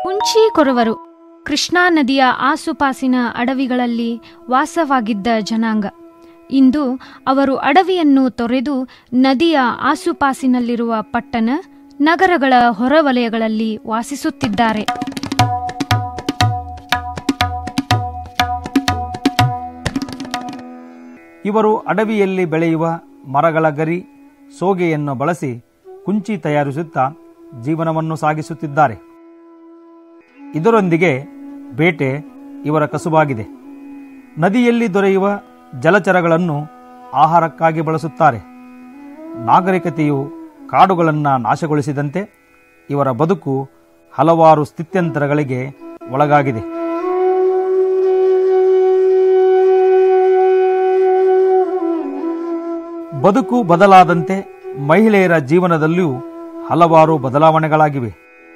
ಕುಂಚಿ ಕೊರವರು ಕೃಷ್ಣಾ ನದಿಯ ಆಸುಪಾಸಿನ ಅಡವಿಗಳಲ್ಲಿ ವಾಸವಾಗಿದ್ದ ಜನಾಂಗ ಇಂದು ಅವರು ಅಡವಿಯನ್ನು ತೊರೆದು ನದಿಯ ಆಸುಪಾಸಿನಲ್ಲಿರುವ ಪಟ್ಟಣ ನಗರಗಳ ಹೊರವಲಯಗಳಲ್ಲಿ ವಾಸಿಸುತ್ತಿದ್ದಾರೆ ಇವರು ಅಡವಿಯಲ್ಲಿ ಬೆಳೆಯುವ ಮರಗಳ ಗರಿ ಸೋಗೆಯನ್ನು ಬಳಸಿ ಕುಂಚಿ ತಯಾರಿಸುತ್ತಾ ಜೀವನವನ್ನು ಸಾಗಿಸುತ್ತಿದ್ದಾರೆ ಇದರೊಂದಿಗೆ ಬೇಟೆ ಇವರ ಕಸುಬಾಗಿದೆ ನದಿಯಲ್ಲಿ ದೊರೆಯುವ ಜಲಚರಗಳನ್ನು ಆಹಾರಕ್ಕಾಗಿ ಬಳಸುತ್ತಾರೆ ನಾಗರಿಕತೆಯು ಕಾಡುಗಳನ್ನು ನಾಶಗೊಳಿಸಿದಂತೆ ಇವರ ಬದುಕು ಹಲವಾರು ಸ್ಥಿತ್ಯಂತರಗಳಿಗೆ ಒಳಗಾಗಿದೆ ಬದುಕು ಬದಲಾದಂತೆ ಮಹಿಳೆಯರ ಜೀವನದಲ್ಲಿಯೂ ಹಲವಾರು ಬದಲಾವಣೆಗಳಾಗಿವೆ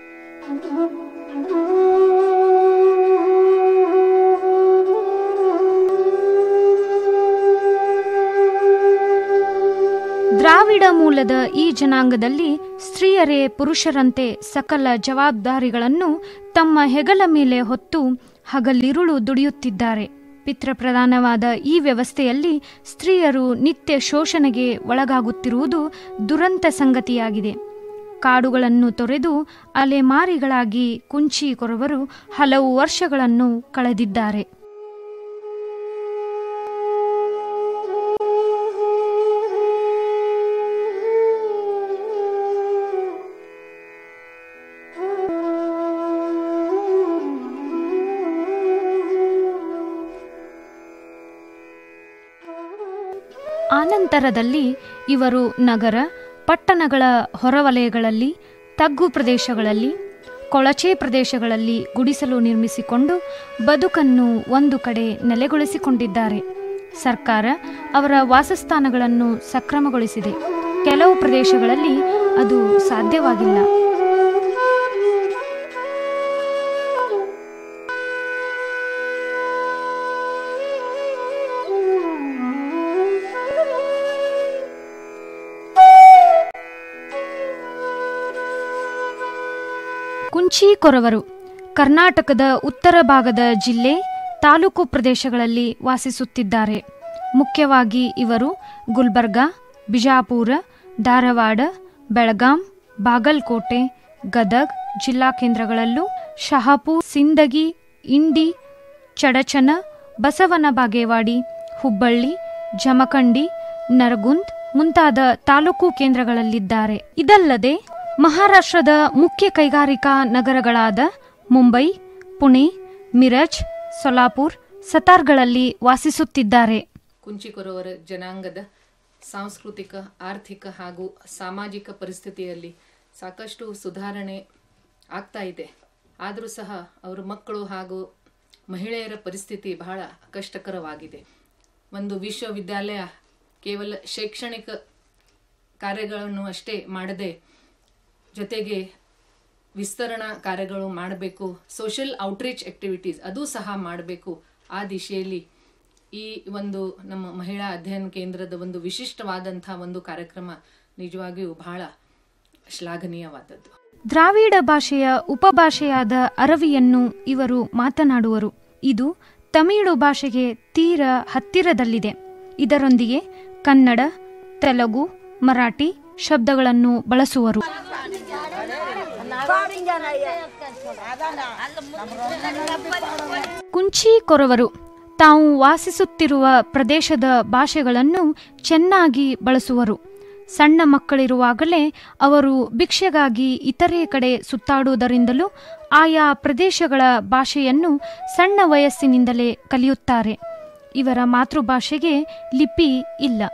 ದ್ರಾವಿಡ ಮೂಲದ ಈ ಜನಾಂಗದಲ್ಲಿ ಸ್ತ್ರೀಯರೇ ಪುರುಷರಂತೆ ಸಕಲ ಜವಾಬ್ದಾರಿಗಳನ್ನು ತಮ್ಮ ಹೆಗಲ ಮೇಲೆ ಹೊತ್ತು ಹಗಲಿರುಳು ದುಡಿಯುತ್ತಿದ್ದಾರೆ ಪಿತೃಪ್ರಧಾನವಾದ ಈ ವ್ಯವಸ್ಥೆಯಲ್ಲಿ ಸ್ತ್ರೀಯರು ನಿತ್ಯ ಶೋಷಣೆಗೆ ಒಳಗಾಗುತ್ತಿರುವುದು ದುರಂತ ಸಂಗತಿಯಾಗಿದೆ ಕಾಡುಗಳನ್ನು ತೊರೆದು ಅಲೆಮಾರಿಗಳಾಗಿ ಕುಂಚಿ ಕೊರವರು ಹಲವು ವರ್ಷಗಳನ್ನು ಕಳೆದಿದ್ದಾರೆ ಆನಂತರದಲ್ಲಿ ಇವರು ನಗರ ಪಟ್ಟಣಗಳ ಹೊರವಲಯಗಳಲ್ಲಿ ತಗ್ಗು ಪ್ರದೇಶಗಳಲ್ಲಿ ಕೊಳಚೆ ಪ್ರದೇಶಗಳಲ್ಲಿ ಗುಡಿಸಲು ನಿರ್ಮಿಸಿಕೊಂಡು ಬದುಕನ್ನು ಒಂದು ಕಡೆ ನೆಲೆಗೊಳಿಸಿಕೊಂಡಿದ್ದಾರೆ ಸರ್ಕಾರ ಅವರ ವಾಸಸ್ಥಾನಗಳನ್ನು ಸಕ್ರಮಗೊಳಿಸಿದೆ ಕೆಲವು ಪ್ರದೇಶಗಳಲ್ಲಿ ಅದು ಸಾಧ್ಯವಾಗಿಲ್ಲ ಕುಂಚಿ ಕೊರವರು ಕರ್ನಾಟಕದ ಉತ್ತರ ಭಾಗದ ಜಿಲ್ಲೆ ತಾಲೂಕು ಪ್ರದೇಶಗಳಲ್ಲಿ ವಾಸಿಸುತ್ತಿದ್ದಾರೆ ಮುಖ್ಯವಾಗಿ ಇವರು ಗುಲ್ಬರ್ಗಾ ಬಿಜಾಪುರ ಧಾರವಾಡ ಬೆಳಗಾಂ ಬಾಗಲಕೋಟೆ ಗದಗ್ ಜಿಲ್ಲಾ ಕೇಂದ್ರಗಳಲ್ಲೂ ಶಹಾಪುರ್ ಸಿಂದಗಿ ಇಂಡಿ ಚಡಚನ ಬಸವನ ಬಾಗೇವಾಡಿ ಹುಬ್ಬಳ್ಳಿ ಜಮಖಂಡಿ ನರಗುಂದ್ ಮುಂತಾದ ತಾಲೂಕು ಕೇಂದ್ರಗಳಲ್ಲಿದ್ದಾರೆ ಇದಲ್ಲದೆ ಮಹಾರಾಷ್ಟ್ರದ ಮುಖ್ಯ ಕೈಗಾರಿಕಾ ನಗರಗಳಾದ ಮುಂಬೈ ಪುಣೆ ಮಿರಜ್ ಸೊಲಾಪುರ್ ಸತಾರ್ಗಳಲ್ಲಿ ವಾಸಿಸುತ್ತಿದ್ದಾರೆ ಕುಂಚಿಕೊರವರ ಜನಾಂಗದ ಸಾಂಸ್ಕೃತಿಕ ಆರ್ಥಿಕ ಹಾಗೂ ಸಾಮಾಜಿಕ ಪರಿಸ್ಥಿತಿಯಲ್ಲಿ ಸಾಕಷ್ಟು ಸುಧಾರಣೆ ಆಗ್ತಾ ಇದೆ ಆದರೂ ಸಹ ಅವರ ಮಕ್ಕಳು ಹಾಗೂ ಮಹಿಳೆಯರ ಪರಿಸ್ಥಿತಿ ಬಹಳ ಕಷ್ಟಕರವಾಗಿದೆ ಒಂದು ವಿಶ್ವವಿದ್ಯಾಲಯ ಕೇವಲ ಶೈಕ್ಷಣಿಕ ಕಾರ್ಯಗಳನ್ನು ಅಷ್ಟೇ ಮಾಡದೆ ಜೊತೆಗೆ ವಿಸ್ತರಣಾ ಕಾರ್ಯಗಳು ಮಾಡಬೇಕು ಸೋಷಿಯಲ್ ಔಟ್ರೀಚ್ ಆಕ್ಟಿವಿಟೀಸ್ ಅದು ಸಹ ಮಾಡಬೇಕು ಆ ದಿಶೆಯಲ್ಲಿ ಈ ಒಂದು ನಮ್ಮ ಮಹಿಳಾ ಅಧ್ಯಯನ ಕೇಂದ್ರದ ಒಂದು ವಿಶಿಷ್ಟವಾದಂಥ ಒಂದು ಕಾರ್ಯಕ್ರಮ ನಿಜವಾಗಿಯೂ ಬಹಳ ಶ್ಲಾಘನೀಯವಾದದ್ದು ದ್ರಾವಿಡ ಭಾಷೆಯ ಉಪಭಾಷೆಯಾದ ಅರವಿಯನ್ನು ಇವರು ಮಾತನಾಡುವರು ಇದು ತಮಿಳು ಭಾಷೆಗೆ ತೀರ ಹತ್ತಿರದಲ್ಲಿದೆ ಇದರೊಂದಿಗೆ ಕನ್ನಡ ತೆಲುಗು ಮರಾಠಿ ಶಬ್ದಗಳನ್ನು ಬಳಸುವರು ಕುಂಚಿ ಕೊರವರು ತಾವು ವಾಸಿಸುತ್ತಿರುವ ಪ್ರದೇಶದ ಭಾಷೆಗಳನ್ನು ಚೆನ್ನಾಗಿ ಬಳಸುವರು ಸಣ್ಣ ಮಕ್ಕಳಿರುವಾಗಲೇ ಅವರು ಭಿಕ್ಷೆಗಾಗಿ ಇತರೆ ಕಡೆ ಸುತ್ತಾಡುವುದರಿಂದಲೂ ಆಯಾ ಪ್ರದೇಶಗಳ ಭಾಷೆಯನ್ನು ಸಣ್ಣ ವಯಸ್ಸಿನಿಂದಲೇ ಕಲಿಯುತ್ತಾರೆ ಇವರ ಮಾತೃಭಾಷೆಗೆ ಲಿಪಿ ಇಲ್ಲ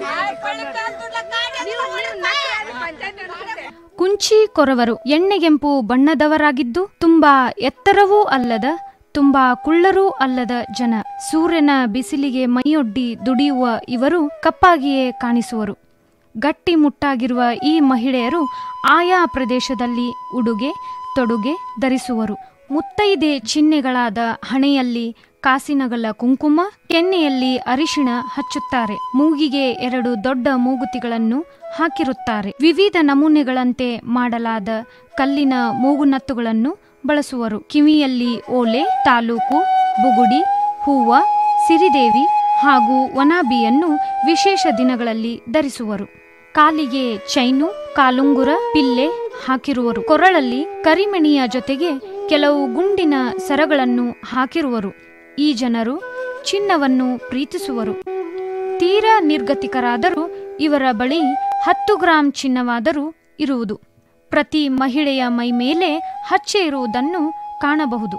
ಕುಂಚಿ ಕೊರವರು ಎಣ್ಣೆಗೆಂಪು ಬಣ್ಣದವರಾಗಿದ್ದು ತುಂಬಾ ಎತ್ತರವೂ ಅಲ್ಲದ ತುಂಬಾ ಕುಳ್ಳರೂ ಅಲ್ಲದ ಜನ ಸೂರ್ಯನ ಬಿಸಿಲಿಗೆ ಮೈಯೊಡ್ಡಿ ದುಡಿಯುವ ಇವರು ಕಪ್ಪಾಗಿಯೇ ಕಾಣಿಸುವರು ಗಟ್ಟಿ ಮುಟ್ಟಾಗಿರುವ ಈ ಮಹಿಳೆಯರು ಆಯಾ ಪ್ರದೇಶದಲ್ಲಿ ಉಡುಗೆ ತೊಡುಗೆ ಧರಿಸುವರು ಮುತ್ತೈದೆ ಚಿಹ್ನೆಗಳಾದ ಹಣೆಯಲ್ಲಿ ಕಾಸಿನಗಲ ಕುಂಕುಮ ಕೆನ್ನೆಯಲ್ಲಿ ಅರಿಶಿಣ ಹಚ್ಚುತ್ತಾರೆ ಮೂಗಿಗೆ ಎರಡು ದೊಡ್ಡ ಮೂಗುತಿಗಳನ್ನು ಹಾಕಿರುತ್ತಾರೆ ವಿವಿಧ ನಮೂನೆಗಳಂತೆ ಮಾಡಲಾದ ಕಲ್ಲಿನ ಮೂಗುನತ್ತುಗಳನ್ನು ಬಳಸುವರು ಕಿವಿಯಲ್ಲಿ ಓಲೆ ತಾಲೂಕು ಬುಗುಡಿ ಹೂವ ಸಿರಿದೇವಿ ಹಾಗೂ ವನಾಬಿಯನ್ನು ವಿಶೇಷ ದಿನಗಳಲ್ಲಿ ಧರಿಸುವರು ಕಾಲಿಗೆ ಚೈನು ಕಾಲುಂಗುರ ಪಿಲ್ಲೆ ಹಾಕಿರುವರು ಕೊರಳಲ್ಲಿ ಕರಿಮಣಿಯ ಜೊತೆಗೆ ಕೆಲವು ಗುಂಡಿನ ಸರಗಳನ್ನು ಹಾಕಿರುವರು ಈ ಜನರು ಚಿನ್ನವನ್ನು ಪ್ರೀತಿಸುವರು ತೀರಾ ನಿರ್ಗತಿಕರಾದರೂ ಇವರ ಬಳಿ ಹತ್ತು ಗ್ರಾಂ ಚಿನ್ನವಾದರೂ ಇರುವುದು ಪ್ರತಿ ಮಹಿಳೆಯ ಮೈಮೇಲೆ ಹಚ್ಚೆ ಇರುವುದನ್ನು ಕಾಣಬಹುದು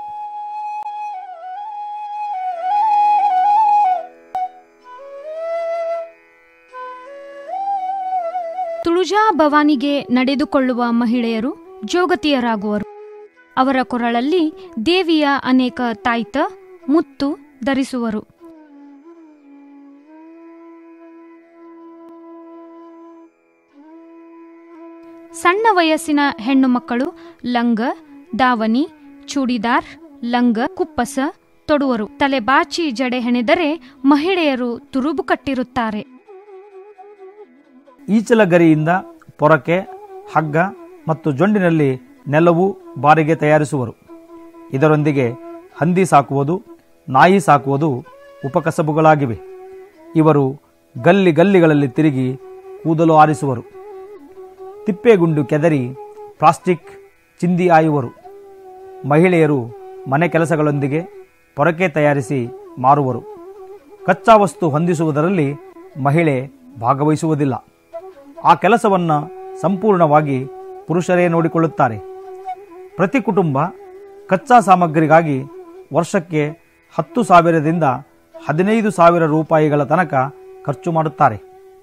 ತುಳುಜಾ ಭವಾನಿಗೆ ನಡೆದುಕೊಳ್ಳುವ ಮಹಿಳೆಯರು ಜೋಗತಿಯರಾಗುವರು ಅವರ ಕೊರಳಲ್ಲಿ ದೇವಿಯ ಅನೇಕ ತಾಯ್ತ ಮುತ್ತು ಧರಿಸುವರು ಸಣ್ಣ ವಯಸ್ಸಿನ ಹೆಣ್ಣು ಮಕ್ಕಳು ಲಂಗ ದಾವಣಿ ಚೂಡಿದಾರ್ ಲಂಗ ಕುಪ್ಪಸ ತೊಡುವರು ತಲೆ ಬಾಚಿ ಜಡೆ ಹೆಣೆದರೆ ಮಹಿಳೆಯರು ತುರುಬು ಕಟ್ಟಿರುತ್ತಾರೆ ಈಚಲ ಗರಿಯಿಂದ ಪೊರಕೆ ಹಗ್ಗ ಮತ್ತು ಜೊಂಡಿನಲ್ಲಿ ನೆಲವು ಬಾರಿಗೆ ತಯಾರಿಸುವರು ಇದರೊಂದಿಗೆ ಹಂದಿ ಸಾಕುವುದು ನಾಯಿ ಸಾಕುವುದು ಉಪಕಸಬುಗಳಾಗಿವೆ ಇವರು ಗಲ್ಲಿ ಗಲ್ಲಿಗಳಲ್ಲಿ ತಿರುಗಿ ಕೂದಲು ಆರಿಸುವರು ತಿಪ್ಪೆಗುಂಡು ಕೆದರಿ ಪ್ಲಾಸ್ಟಿಕ್ ಚಿಂದಿ ಆಯುವರು ಮಹಿಳೆಯರು ಮನೆ ಕೆಲಸಗಳೊಂದಿಗೆ ಪೊರಕೆ ತಯಾರಿಸಿ ಮಾರುವರು ಕಚ್ಚಾ ವಸ್ತು ಹೊಂದಿಸುವುದರಲ್ಲಿ ಮಹಿಳೆ ಭಾಗವಹಿಸುವುದಿಲ್ಲ ಆ ಕೆಲಸವನ್ನು ಸಂಪೂರ್ಣವಾಗಿ ಪುರುಷರೇ ನೋಡಿಕೊಳ್ಳುತ್ತಾರೆ ಪ್ರತಿ ಕುಟುಂಬ ಕಚ್ಚಾ ಸಾಮಗ್ರಿಗಾಗಿ ವರ್ಷಕ್ಕೆ ಹತ್ತು ಸಾವಿರದಿಂದ ಹದಿನೈದು ಸಾವಿರ ರೂಪಾಯಿಗಳ ತನಕ ಖರ್ಚು ಮಾಡುತ್ತಾರೆ